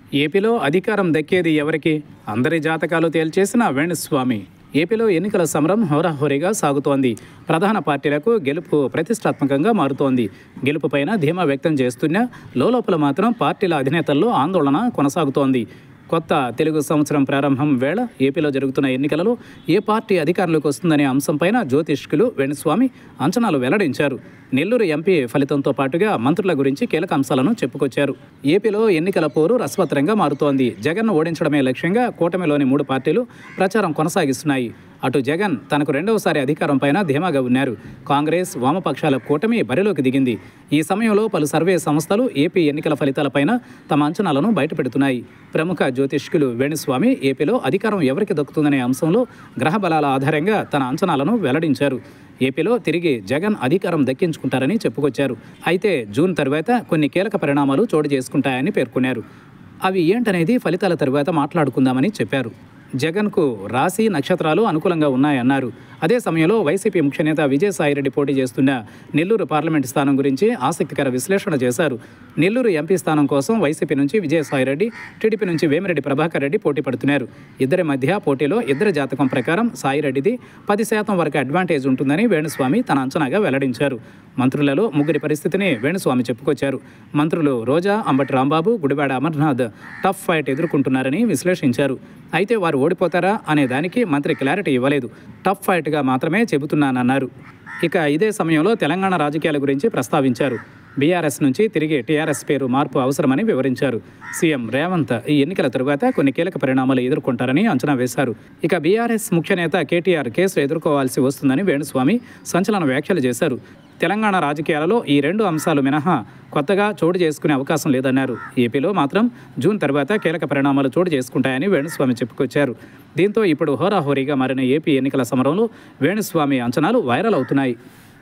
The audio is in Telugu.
ఏపీలో అధికారం దక్కేది ఎవరికి అందరి జాతకాలు తేల్చేసిన వేణుస్వామి ఏపీలో ఎన్నికల సమరం హోరాహోరీగా సాగుతోంది ప్రధాన పార్టీలకు గెలుపు ప్రతిష్టాత్మకంగా మారుతోంది గెలుపుపైన ధీమా వ్యక్తం చేస్తున్న లోలోపల మాత్రం పార్టీల అధినేతల్లో ఆందోళన కొనసాగుతోంది కొత్త తెలుగు సంవత్సరం ప్రారంభం వేళ ఏపీలో జరుగుతున్న ఎన్నికలలో ఏ పార్టీ అధికారంలోకి వస్తుందనే అంశంపైన జ్యోతిష్కులు వేణుస్వామి అంచనాలు వెల్లడించారు నెల్లూరు ఎంపీ ఫలితంతో పాటుగా మంత్రుల గురించి కీలక అంశాలను చెప్పుకొచ్చారు ఏపీలో ఎన్నికల పోరు రసవత్రంగా మారుతోంది జగన్ను ఓడించడమే లక్ష్యంగా కూటమిలోని మూడు పార్టీలు ప్రచారం కొనసాగిస్తున్నాయి అటు జగన్ తనకు రెండవసారి అధికారం పైన ధీమాగా ఉన్నారు కాంగ్రెస్ వామపక్షాల కూటమి బరిలోకి దిగింది ఈ సమయంలో పలు సర్వే సంస్థలు ఏపీ ఎన్నికల ఫలితాలపైన తమ అంచనాలను బయటపెడుతున్నాయి ప్రముఖ జ్యోతిష్కులు వేణుస్వామి ఏపీలో అధికారం ఎవరికి దక్కుతుందనే అంశంలో గ్రహ బలాల ఆధారంగా తన అంచనాలను వెల్లడించారు ఏపీలో తిరిగి జగన్ అధికారం దక్కించుకుంటారని చెప్పుకొచ్చారు అయితే జూన్ తర్వాత కొన్ని కీలక పరిణామాలు చోటు చేసుకుంటాయని పేర్కొన్నారు అవి ఏంటనేది ఫలితాల తరువాత మాట్లాడుకుందామని చెప్పారు జగన్కు రాశి నక్షత్రాలు అనుకూలంగా ఉన్నాయన్నారు అదే సమయంలో వైసీపీ ముఖ్య నేత విజయసాయిరెడ్డి పోటీ చేస్తున్న నెల్లూరు పార్లమెంటు స్థానం గురించి ఆసక్తికర విశ్లేషణ చేశారు నెల్లూరు ఎంపీ స్థానం కోసం వైసీపీ నుంచి విజయసాయిరెడ్డి టీడీపీ నుంచి వేమిరెడ్డి ప్రభాకర్ రెడ్డి పోటీ పడుతున్నారు ఇద్దరి మధ్య పోటీలో ఇద్దరి జాతకం ప్రకారం సాయిరెడ్డిది పది శాతం వరకు అడ్వాంటేజ్ ఉంటుందని వేణుస్వామి తన అంచనాగా వెల్లడించారు మంత్రులలో ముగ్గురి పరిస్థితిని వేణుస్వామి చెప్పుకొచ్చారు మంత్రులు రోజా అంబటి రాంబాబు గుడివాడ అమర్నాథ్ టఫ్ ఫైట్ ఎదుర్కొంటున్నారని విశ్లేషించారు అయితే వారు ఓడిపోతారా అనే దానికి మంత్రి క్లారిటీ ఇవ్వలేదు టఫ్ ఫైట్గా మాత్రమే చెబుతున్నానన్నారు ఇక ఇదే సమయంలో తెలంగాణ రాజకీయాల గురించి ప్రస్తావించారు బీఆర్ఎస్ నుంచి తిరిగి టీఆర్ఎస్ పేరు మార్పు అవసరమని వివరించారు సీఎం రేవంత్ ఈ ఎన్నికల తరువాత కొన్ని కీలక పరిణామాలు ఎదుర్కొంటారని అంచనా వేశారు ఇక బీఆర్ఎస్ ముఖ్య నేత కేటీఆర్ కేసు ఎదుర్కోవాల్సి వస్తుందని వేణుస్వామి సంచలన వ్యాఖ్యలు చేశారు తెలంగాణ రాజకీయాలలో ఈ రెండు అంశాలు మినహా కొత్తగా చోటు చేసుకునే అవకాశం లేదన్నారు ఏపీలో మాత్రం జూన్ తర్వాత కీలక పరిణామాలు చోటు చేసుకుంటాయని వేణుస్వామి చెప్పుకొచ్చారు దీంతో ఇప్పుడు హోరాహోరీగా మారిన ఏపీ ఎన్నికల సమరంలో వేణుస్వామి అంచనాలు వైరల్ అవుతున్నాయి